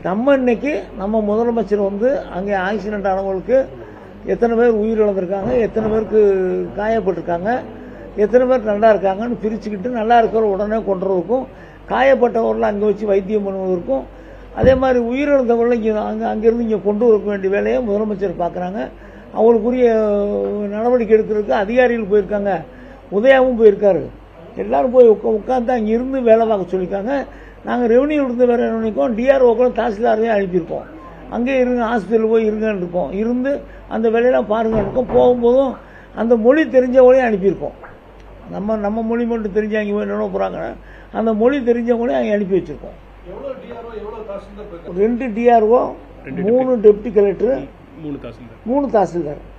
நம்ம இன்னைக்கு நம்ம முதலமைச்சர் வந்து அங்கே ஆக்சிடென்ட் ஆனவங்களுக்கு எத்தனை பேர் உயிரிழந்திருக்காங்க எத்தனை பேருக்கு காயப்பட்டிருக்காங்க எத்தனை பேர் நல்லா இருக்காங்கன்னு பிரிச்சுக்கிட்டு நல்லா இருக்கிற உடனே கொண்டுறதுக்கும் காயப்பட்டவர்களை அங்கே வச்சு வைத்தியம் பண்ணுவதற்கும் அதே மாதிரி உயிரிழந்தவர்களை இங்கே அங்கே அங்கேருந்து இங்கே கொண்டு வர வேண்டிய வேலையை முதலமைச்சர் பார்க்குறாங்க அவருக்குரிய நடவடிக்கை எடுக்கிறதுக்கு அதிகாரிகள் போயிருக்காங்க உதயாவும் போயிருக்காரு எல்லாரும் போய் உட்கா உட்காந்து அங்கே இருந்து வேலை பார்க்க சொல்லியிருக்காங்க நாங்கள் ரெவன்யூ இருந்து வேற நினைக்கோம் டிஆர்ஓக்களும் தாசில்தாரையும் அனுப்பியிருக்கோம் அங்கே இருங்க ஹாஸ்பிட்டல் போய் இருங்கன்னு இருக்கோம் இருந்து அந்த வேலையெல்லாம் பாருங்கன்னு இருக்கோம் போகும்போதும் அந்த மொழி தெரிஞ்சவங்களையும் அனுப்பியிருக்கோம் நம்ம நம்ம மொழி மட்டும் தெரிஞ்சவங்க போய் என்ன போகிறாங்க அந்த மொழி தெரிஞ்சவங்களையும் அங்கே அனுப்பி வச்சுருக்கோம் எவ்வளவு டிஆர்ஓ எவ்வளவு தாசில்தார் போயிருக்காங்க ரெண்டு டிஆர்ஓ மூணு டெப்டி கலெக்டர் மூணு தாசில்தார் மூணு தாசில்தார்